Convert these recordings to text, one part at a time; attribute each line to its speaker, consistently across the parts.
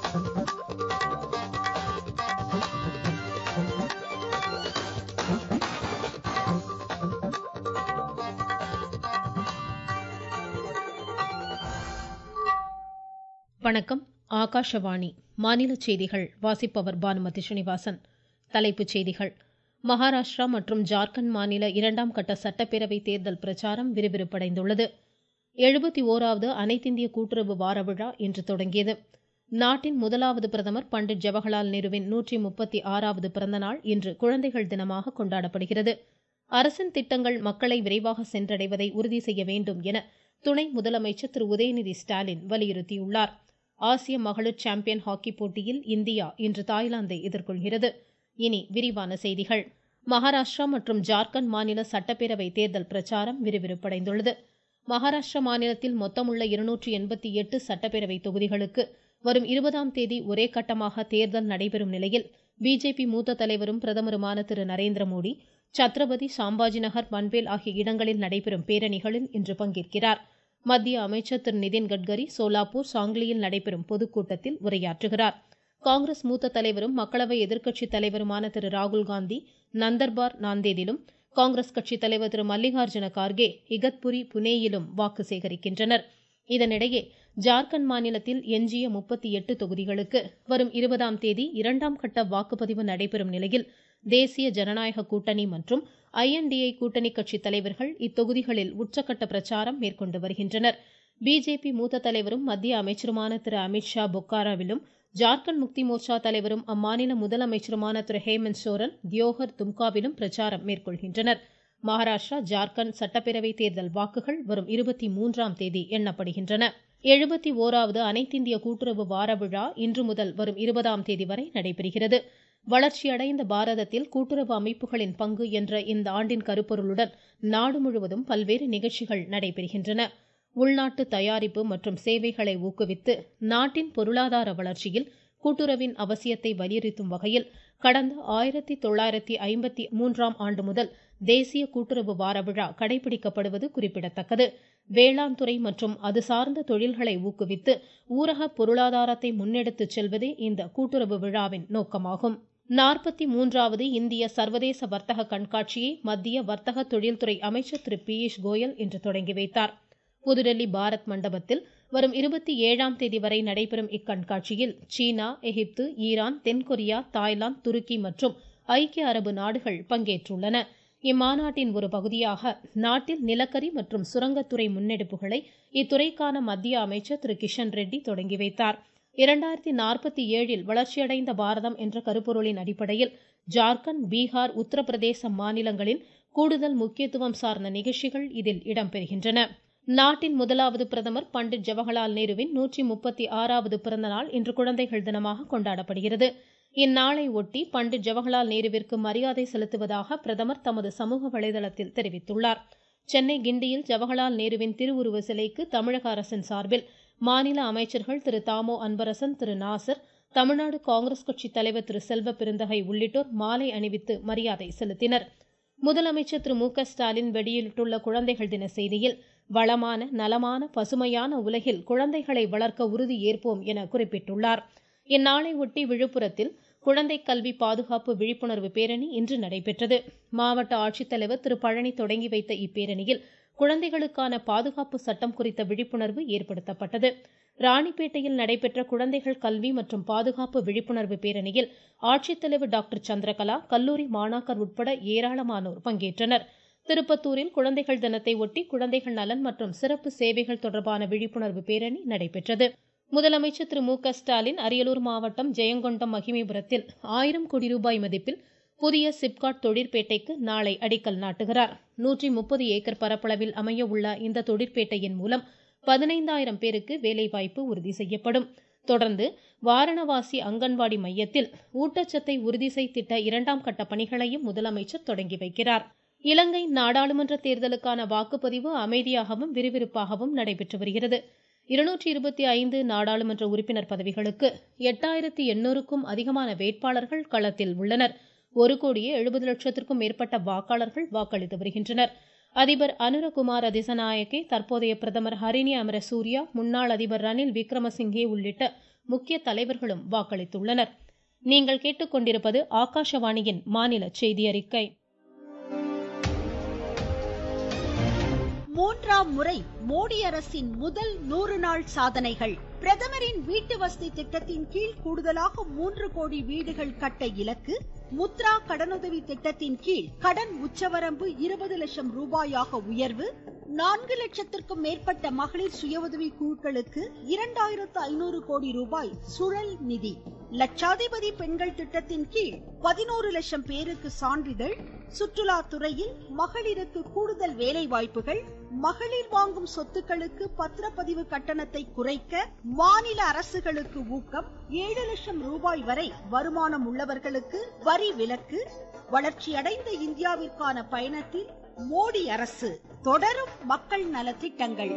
Speaker 1: வணக்கம் ஆகாஷவாணி மாநில செய்திகள் வாசிப்பவர் பானுமதி ஸ்ரீனிவாசன் தலைப்புச் செய்திகள் மகாராஷ்டிரா மற்றும் ஜார்க்கண்ட் மாநில இரண்டாம் கட்ட சட்டப்பேரவை தேர்தல் பிரச்சாரம் விறுவிறுப்படைந்துள்ளது எழுபத்தி ஓராவது அனைத்திந்திய கூட்டுறவு வார விழா இன்று தொடங்கியது நாட்டின் முதலாவது பிரதமர் பண்டிட் ஜவஹர்லால் நேருவின் நூற்றி முப்பத்தி ஆறாவது பிறந்தநாள் இன்று குழந்தைகள் தினமாக கொண்டாடப்படுகிறது அரசின் திட்டங்கள் மக்களை விரைவாக சென்றடைவதை உறுதி செய்ய வேண்டும் என துணை முதலமைச்சர் திரு உதயநிதி ஸ்டாலின் வலியுறுத்தியுள்ளார் ஆசிய மகளிர் சாம்பியன் ஹாக்கி போட்டியில் இந்தியா இன்று தாய்லாந்தை எதிர்கொள்கிறது இனி விரிவான செய்திகள் மகாராஷ்டிரா மற்றும் ஜார்க்கண்ட் மாநில சட்டப்பேரவை தேர்தல் பிரச்சாரம் விறுவிறுப்படைந்துள்ளது மகாராஷ்டிரா மாநிலத்தில் மொத்தமுள்ள இருநூற்றி எண்பத்தி எட்டு சட்டப்பேரவை தொகுதிகளுக்கு வரும் இருபதாம் தேதி ஒரே கட்டமாக தேர்தல் நடைபெறும் நிலையில் பிஜேபி மூத்த தலைவரும் பிரதமருமான திரு நரேந்திர மோடி சத்ரபதி சாம்பாஜி நகர் பன்வேல் ஆகிய இடங்களில் நடைபெறும் பேரணிகளில் இன்று பங்கேற்கிறார் மத்திய அமைச்சர் திரு நிதின் கட்கரி சோலாப்பூர் சாங்லியில் நடைபெறும் பொதுக்கூட்டத்தில் உரையாற்றுகிறார் காங்கிரஸ் மூத்த தலைவரும் மக்களவை எதிர்க்கட்சித் தலைவருமான திரு ராகுல்காந்தி நந்தர்பார் நாந்தேதிலும் காங்கிரஸ் கட்சித் தலைவர் திரு மல்லிகார்ஜுன கார்கே இகத்புரி புனேயிலும் வாக்கு சேகரிக்கின்றனர் இதனிடையே ஜார்க்கண்ட் மாநிலத்தில் எஞ்சிய முப்பத்தி எட்டு தொகுதிகளுக்கு வரும் இருபதாம் தேதி இரண்டாம் கட்ட வாக்குப்பதிவு நடைபெறும் நிலையில் தேசிய ஜனநாயக கூட்டணி மற்றும் ஐஎன்டிஐ கூட்டணி கட்சி தலைவர்கள் இத்தொகுதிகளில் உச்சக்கட்ட பிரச்சாரம் மேற்கொண்டு வருகின்றனர் பிஜேபி மூத்த தலைவரும் மத்திய அமைச்சருமான திரு அமித்ஷா பொக்காராவிலும் ஜார்க்கண்ட் முக்தி மோர்ச்சா தலைவரும் அம்மாநில முதலமைச்சருமான திரு ஹேமந்த் சோரன் தியோகர் தும்காவிலும் பிரச்சாரம் மேற்கொள்கின்றனர் மகாராஷ்டிரா ஜார்க்கண்ட் சட்டப்பேரவை தேர்தல் வாக்குகள் வரும் இருபத்தி மூன்றாம் தேதி எண்ணப்படுகின்றன எழுபத்தி ஓராவது அனைத்திந்திய கூட்டுறவு வார விழா இன்று முதல் வரும் இருபதாம் தேதி வரை நடைபெறுகிறது வளர்ச்சியடைந்த பாரதத்தில் கூட்டுறவு அமைப்புகளின் பங்கு என்ற இந்த ஆண்டின் கருப்பொருளுடன் நாடு முழுவதும் பல்வேறு நிகழ்ச்சிகள் நடைபெறுகின்றன உள்நாட்டு தயாரிப்பு மற்றும் சேவைகளை ஊக்குவித்து நாட்டின் பொருளாதார வளர்ச்சியில் கூட்டுறவின் அவசியத்தை வலியுறுத்தும் வகையில் கடந்த ஆயிரத்தி தொள்ளாயிரத்தி ஐம்பத்தி மூன்றாம் ஆண்டு முதல் தேசிய கூட்டுறவு வார விழா கடைபிடிக்கப்படுவது குறிப்பிடத்தக்கது வேளாண் துறை மற்றும் அது சார்ந்த தொழில்களை ஊக்குவித்து ஊரக பொருளாதாரத்தை முன்னெடுத்துச் செல்வதே இந்த கூட்டுறவு விழாவின் நோக்கமாகும் நாற்பத்தி மூன்றாவது இந்திய சர்வதேச வர்த்தக கண்காட்சியை மத்திய வர்த்தக தொழில்துறை அமைச்சர் திரு பியூஷ் கோயல் இன்று தொடங்கி வைத்தார் புதுடெல்லி பாரத் மண்டபத்தில் வரும் இருபத்தி ஏழாம் தேதி வரை நடைபெறும் இக்கண்காட்சியில் சீனா எகிப்து ஈரான் தென்கொரியா தாய்லாந்து துருக்கி மற்றும் ஐக்கிய அரபு நாடுகள் பங்கேற்றுள்ளன இம்மாநாட்டின் ஒரு பகுதியாக நாட்டில் நிலக்கரி மற்றும் சுரங்கத்துறை முன்னெடுப்புகளை இத்துறைக்கான மத்திய அமைச்சர் திரு கிஷன் ரெட்டி தொடங்கி வைத்தார் இரண்டாயிரத்தி நாற்பத்தி ஏழில் வளர்ச்சியடைந்த பாரதம் என்ற கருப்பொருளின் அடிப்படையில் ஜார்க்கண்ட் பீகார் உத்தரப்பிரதேச மாநிலங்களின் கூடுதல் முக்கியத்துவம் சார்ந்த நிகழ்ச்சிகள் இதில் இடம்பெறுகின்றன நாட்டின் முதலாவது பிரதமர் பண்டிட் ஜவஹர்லால் நேருவின் நூற்றி முப்பத்தி ஆறாவது பிறந்த நாள் இன்று குழந்தைகள் தினமாக கொண்டாடப்படுகிறது இந்நாளை ஒட்டி பண்டிட் ஜவஹர்லால் நேருவிற்கு மரியாதை செலுத்துவதாக பிரதமர் தமது சமூக வலைதளத்தில் தெரிவித்துள்ளார் சென்னை கிண்டியில் ஜவஹர்லால் நேருவின் திருவுருவ சிலைக்கு தமிழக அரசின் சார்பில் மாநில அமைச்சர்கள் திரு தாமோ அன்பரசன் திரு நாசர் தமிழ்நாடு காங்கிரஸ் கட்சி தலைவர் திரு செல்வ பெருந்தகை உள்ளிட்டோர் மாலை அணிவித்து மரியாதை செலுத்தினர் முதலமைச்சர் திரு மு க ஸ்டாலின் வெளியிட்டுள்ள குழந்தைகள் தின செய்தியில் வளமான நலமான பசுமையான உலகில் குழந்தைகளை வளர்க்க உறுதி ஏற்போம் என குறிப்பிட்டுள்ளார் இந்நாளை ஒட்டி விழுப்புரத்தில் குழந்தை கல்வி பாதுகாப்பு விழிப்புணர்வு பேரணி இன்று நடைபெற்றது மாவட்ட ஆட்சித்தலைவர் திரு பழனி தொடங்கி வைத்த இப்பேரணியில் குழந்தைகளுக்கான பாதுகாப்பு சட்டம் குறித்த விழிப்புணர்வு ஏற்படுத்தப்பட்டது ராணிப்பேட்டையில் நடைபெற்ற குழந்தைகள் கல்வி மற்றும் பாதுகாப்பு விழிப்புணர்வு பேரணியில் ஆட்சித்தலைவர் டாக்டர் சந்திரகலா கல்லூரி மாணாக்கர் உட்பட ஏராளமானோர் பங்கேற்றனர் திருப்பத்தூரில் குழந்தைகள் தினத்தை ஒட்டி குழந்தைகள் நலன் மற்றும் சிறப்பு சேவைகள் தொடர்பான விழிப்புணர்வு பேரணி நடைபெற்றது முதலமைச்சர் திரு மு க ஸ்டாலின் அரியலூர் மாவட்டம் ஜெயங்கொண்டம் மகிமைபுரத்தில் ஆயிரம் கோடி ரூபாய் மதிப்பில் புதிய சிப்காட் தொழிற்பேட்டைக்கு நாளை அடிக்கல் நாட்டுகிறார் நூற்றி முப்பது ஏக்கர் பரப்பளவில் அமைய உள்ள இந்த தொழிற்பேட்டையின் மூலம் பதினைந்தாயிரம் பேருக்கு வேலைவாய்ப்பு உறுதி செய்யப்படும் தொடர்ந்து வாரணவாசி அங்கன்வாடி மையத்தில் ஊட்டச்சத்தை உறுதி செய் திட்ட இரண்டாம் கட்ட பணிகளையும் முதலமைச்சர் தொடங்கி வைக்கிறார் இலங்கை நாடாளுமன்ற தேர்தலுக்கான வாக்குப்பதிவு அமைதியாகவும் விறுவிறுப்பாகவும் நடைபெற்று வருகிறது இருநூற்றி இருபத்தி ஐந்து நாடாளுமன்ற உறுப்பினர் பதவிகளுக்கு எட்டாயிரத்தி எண்ணூறுக்கும் அதிகமான வேட்பாளர்கள் களத்தில் உள்ளனர் ஒரு கோடியே எழுபது லட்சத்திற்கும் மேற்பட்ட வாக்காளர்கள் வாக்களித்து வருகின்றனர் அதிபர் அனுரகுமார் அதிசநாயக்கே தற்போதைய பிரதமர் ஹரிணி அமரசூரியா முன்னாள் அதிபர் ரணில் விக்ரமசிங்கே உள்ளிட்ட முக்கிய தலைவர்களும் வாக்களித்துள்ளனர் நீங்கள் கேட்டுக்கொண்டிருப்பது ஆகாஷவாணியின் மாநில செய்தி அறிக்கை
Speaker 2: மூன்றாம் முறை மோடி அரசின் முதல் நூறு நாள் சாதனைகள் பிரதமரின் வீட்டு வசதி திட்டத்தின் கீழ் கூடுதலாக மூன்று கோடி வீடுகள் கட்ட இலக்கு முத்ரா கடனுதவி திட்டத்தின் கீழ் கடன் உச்சவரம்பு இருபது லட்சம் ரூபாயாக உயர்வு நான்கு லட்சத்திற்கும் மேற்பட்ட மகளிர் சுய உதவி குழுக்களுக்கு இரண்டாயிரத்து ஐநூறு கோடி ரூபாய் சுழல் நிதி லட்சாதிபதி பெண்கள் திட்டத்தின் கீழ் பதினோரு லட்சம் பேருக்கு சான்றிதழ் சுற்றுலா துறையில் மகளிருக்கு கூடுதல் வேலை வாய்ப்புகள் மகளிர் வாங்கும் சொத்துக்களுக்கு பத்திரப்பதிவு கட்டணத்தை குறைக்க மாநில அரசுகளுக்கு ஊக்கம் ஏழு லட்சம் ரூபாய் வரை வருமானம் உள்ளவர்களுக்கு வரி விலக்கு வளர்ச்சியடைந்த இந்தியாவிற்கான பயணத்தில் மோடி அரசு தொடரும் மக்கள் நலத்திட்டங்கள்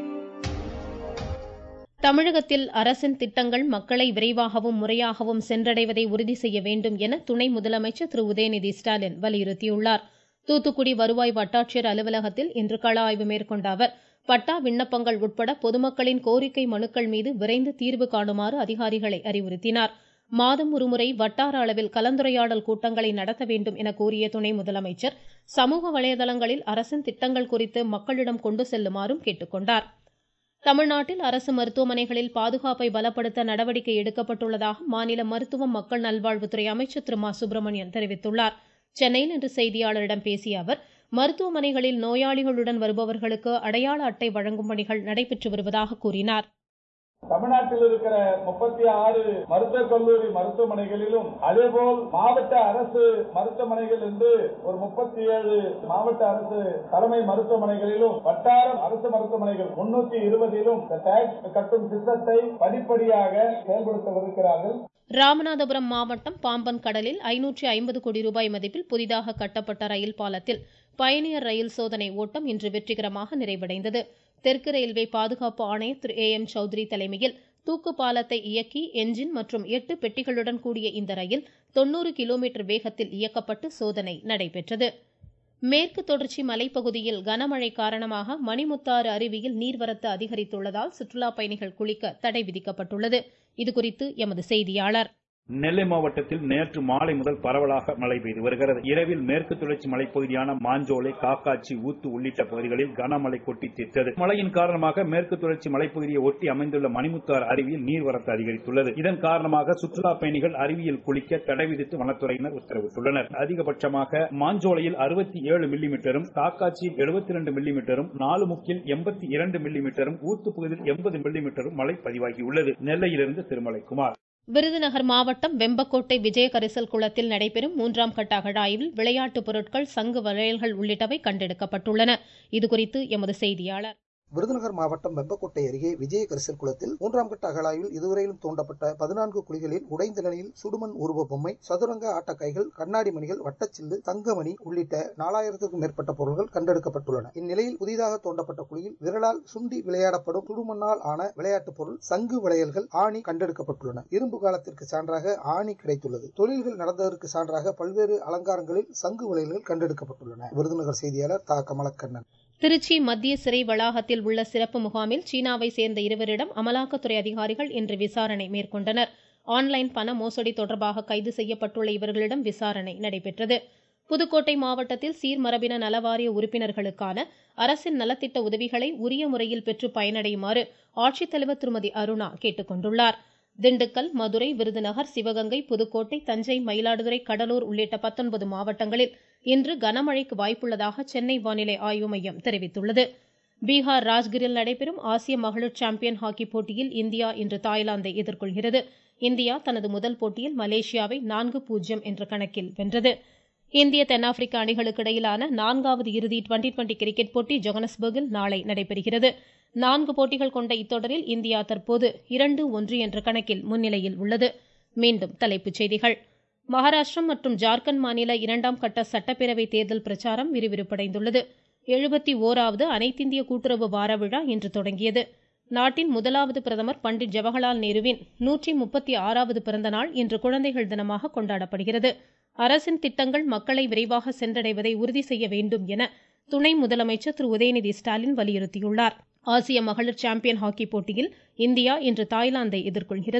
Speaker 1: தமிழகத்தில் அரசின் திட்டங்கள் மக்களை விரைவாகவும் முறையாகவும் சென்றடைவதை உறுதி செய்ய வேண்டும் என துணை முதலமைச்சர் திரு உதயநிதி ஸ்டாலின் வலியுறுத்தியுள்ளார் தூத்துக்குடி வருவாய் வட்டாட்சியர் அலுவலகத்தில் இன்று கள ஆய்வு மேற்கொண்ட அவர் பட்டா விண்ணப்பங்கள் உட்பட பொதுமக்களின் கோரிக்கை மனுக்கள் மீது விரைந்து தீர்வு காணுமாறு அதிகாரிகளை அறிவுறுத்தினார் மாதம் ஒருமுறை வட்டார அளவில் கலந்துரையாடல் கூட்டங்களை நடத்த வேண்டும் என கூறிய துணை முதலமைச்சர் சமூக வலைதளங்களில் அரசின் திட்டங்கள் குறித்து மக்களிடம் கொண்டு செல்லுமாறும் கேட்டுக்கொண்டார் தமிழ்நாட்டில் அரசு மருத்துவமனைகளில் பாதுகாப்பை பலப்படுத்த நடவடிக்கை எடுக்கப்பட்டுள்ளதாக மாநில மருத்துவம் மக்கள் நல்வாழ்வுத்துறை அமைச்சர் திரு மா சுப்பிரமணியன் தெரிவித்துள்ளார் சென்னையில் இன்று செய்தியாளரிடம் பேசிய அவர் மருத்துவமனைகளில் நோயாளிகளுடன் வருபவர்களுக்கு அடையாள அட்டை வழங்கும் பணிகள் நடைபெற்று வருவதாக கூறினார்
Speaker 3: தமிழ்நாட்டில் இருக்கிற முப்பத்தி ஆறு மருத்துவக் கல்லூரி மருத்துவமனைகளிலும் அதேபோல் மாவட்ட அரசு மருத்துவமனைகள் என்று ஒரு முப்பத்தி ஏழு மாவட்ட அரசு தலைமை மருத்துவமனைகளிலும் வட்டார அரசு மருத்துவமனைகள் முன்னூத்தி இருபதிலும் இந்த டாக்ஸ் கட்டும் திட்டத்தை படிப்படியாக செயல்படுத்தவிருக்கிறார்கள்
Speaker 1: ராமநாதபுரம் மாவட்டம் பாம்பன் கடலில் ஐநூற்றி ஐம்பது கோடி ரூபாய் மதிப்பில் புதிதாக கட்டப்பட்ட ரயில் பாலத்தில் பயணியர் ரயில் சோதனை ஓட்டம் இன்று வெற்றிகரமாக நிறைவடைந்தது தெற்கு ரயில்வே பாதுகாப்பு ஆணையர் திரு ஏ எம் சௌத்ரி தலைமையில் தூக்கு பாலத்தை இயக்கி என்ஜின் மற்றும் எட்டு பெட்டிகளுடன் கூடிய இந்த ரயில் தொன்னூறு கிலோமீட்டர் வேகத்தில் இயக்கப்பட்டு சோதனை நடைபெற்றது மேற்கு தொடர்ச்சி மலைப்பகுதியில் கனமழை காரணமாக மணிமுத்தாறு அருவியில் நீர்வரத்து அதிகரித்துள்ளதால் சுற்றுலா பயணிகள் குளிக்க தடை விதிக்கப்பட்டுள்ளது இதுகுறித்து எமது செய்தியாளர்
Speaker 4: நெல்லை மாவட்டத்தில் நேற்று மாலை முதல் பரவலாக மழை பெய்து வருகிறது இரவில் மேற்கு தொடர்ச்சி மலைப்பகுதியான மாஞ்சோலை காக்காச்சி ஊத்து உள்ளிட்ட பகுதிகளில் கனமழை கொட்டி தீர்த்தது மழையின் காரணமாக மேற்கு தொடர்ச்சி மலைப்பகுதியை ஒட்டி அமைந்துள்ள மணிமுத்தாறு அருவியில் நீர்வரத்து அதிகரித்துள்ளது இதன் காரணமாக சுற்றுலா பயணிகள் அருவியில் குளிக்க தடை விதித்து வனத்துறையினர் உத்தரவிட்டுள்ளனர் அதிகபட்சமாக மாஞ்சோலையில் அறுபத்தி ஏழு மில்லிமீட்டரும் காக்காச்சியில் எழுபத்தி இரண்டு மில்லிமீட்டரும் நாலு முக்கில் எண்பத்தி இரண்டு மில்லிமீட்டரும் ஊத்து பகுதியில் எண்பது மில்லிமீட்டரும் மழை பதிவாகியுள்ளது நெல்லையிலிருந்து திருமலைக்குமார்
Speaker 1: விருதுநகர் மாவட்டம் வெம்பக்கோட்டை விஜய கரிசல் குளத்தில் நடைபெறும் மூன்றாம் கட்ட அகழாய்வில் விளையாட்டுப் பொருட்கள் சங்கு வளையல்கள் உள்ளிட்டவை கண்டெடுக்கப்பட்டுள்ளன இதுகுறித்து எமது செய்தியாளர்
Speaker 5: விருதுநகர் மாவட்டம் வெம்பக்கோட்டை அருகே விஜய கரிசல் குளத்தில் மூன்றாம் கட்ட அகழாய்வில் இதுவரையிலும் தோண்டப்பட்ட பதினான்கு குழிகளில் உடைந்த நிலையில் சுடுமண் உருவ பொம்மை சதுரங்க ஆட்டக்காய்கள் கண்ணாடி மணிகள் வட்டச்சில்லு தங்கமணி உள்ளிட்ட நாலாயிரத்திற்கும் மேற்பட்ட பொருட்கள் கண்டெடுக்கப்பட்டுள்ளன இந்நிலையில் புதிதாக தோண்டப்பட்ட குழியில் விரலால் சுண்டி விளையாடப்படும் சுடுமண்ணால் ஆன விளையாட்டுப் பொருள் சங்கு வளையல்கள் ஆணி கண்டெடுக்கப்பட்டுள்ளன இரும்பு காலத்திற்கு சான்றாக ஆணி கிடைத்துள்ளது தொழில்கள் நடந்ததற்கு சான்றாக பல்வேறு அலங்காரங்களில் சங்கு வளையல்கள் கண்டெடுக்கப்பட்டுள்ளன விருதுநகர் செய்தியாளர் தா கமலக்கண்ணன்
Speaker 1: திருச்சி மத்திய சிறை வளாகத்தில் உள்ள சிறப்பு முகாமில் சீனாவை சேர்ந்த இருவரிடம் அமலாக்கத்துறை அதிகாரிகள் இன்று விசாரணை மேற்கொண்டனர் ஆன்லைன் பண மோசடி தொடர்பாக கைது செய்யப்பட்டுள்ள இவர்களிடம் விசாரணை நடைபெற்றது புதுக்கோட்டை மாவட்டத்தில் சீர்மரபின நலவாரிய உறுப்பினர்களுக்கான அரசின் நலத்திட்ட உதவிகளை உரிய முறையில் பெற்று பயனடையுமாறு ஆட்சித்தலைவர் திருமதி அருணா கேட்டுக் கொண்டுள்ளார் திண்டுக்கல் மதுரை விருதுநகர் சிவகங்கை புதுக்கோட்டை தஞ்சை மயிலாடுதுறை கடலூர் உள்ளிட்ட பத்தொன்பது மாவட்டங்களில் இன்று கனமழைக்கு வாய்ப்புள்ளதாக சென்னை வானிலை ஆய்வு மையம் தெரிவித்துள்ளது பீகார் ராஜ்கிரில் நடைபெறும் ஆசிய மகளிர் சாம்பியன் ஹாக்கி போட்டியில் இந்தியா இன்று தாய்லாந்தை எதிர்கொள்கிறது இந்தியா தனது முதல் போட்டியில் மலேசியாவை நான்கு பூஜ்ஜியம் என்ற கணக்கில் வென்றது இந்திய தென்னாப்பிரிக்க அணிகளுக்கு இடையிலான நான்காவது இறுதி டுவெண்டி டுவெண்டி கிரிக்கெட் போட்டி ஜோகனஸ்பர்கில் நாளை நடைபெறுகிறது நான்கு போட்டிகள் கொண்ட இத்தொடரில் இந்தியா தற்போது இரண்டு ஒன்று என்ற கணக்கில் முன்னிலையில் உள்ளது மீண்டும் தலைப்புச் செய்திகள் மகாராஷ்டிரம் மற்றும் ஜார்க்கண்ட் மாநில இரண்டாம் கட்ட சட்டப்பேரவை தேர்தல் பிரச்சாரம் விறுவிறுப்படைந்துள்ளது எழுபத்தி ஓராவது அனைத்திந்திய கூட்டுறவு வார விழா இன்று தொடங்கியது நாட்டின் முதலாவது பிரதமர் பண்டிட் ஜவஹர்லால் நேருவின் நூற்றி முப்பத்தி ஆறாவது பிறந்த நாள் இன்று குழந்தைகள் தினமாக கொண்டாடப்படுகிறது அரசின் திட்டங்கள் மக்களை விரைவாக சென்றடைவதை உறுதி செய்ய வேண்டும் என துணை முதலமைச்சர் திரு உதயநிதி ஸ்டாலின் வலியுறுத்தியுள்ளார் ஆசிய மகளிர் சாம்பியன் ஹாக்கி போட்டியில் இந்தியா இன்று தாய்லாந்தை எதிர்கொள்கிறது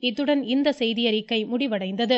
Speaker 1: இத்துடன் இந்த செய்தியறிக்கை முடிவடைந்தது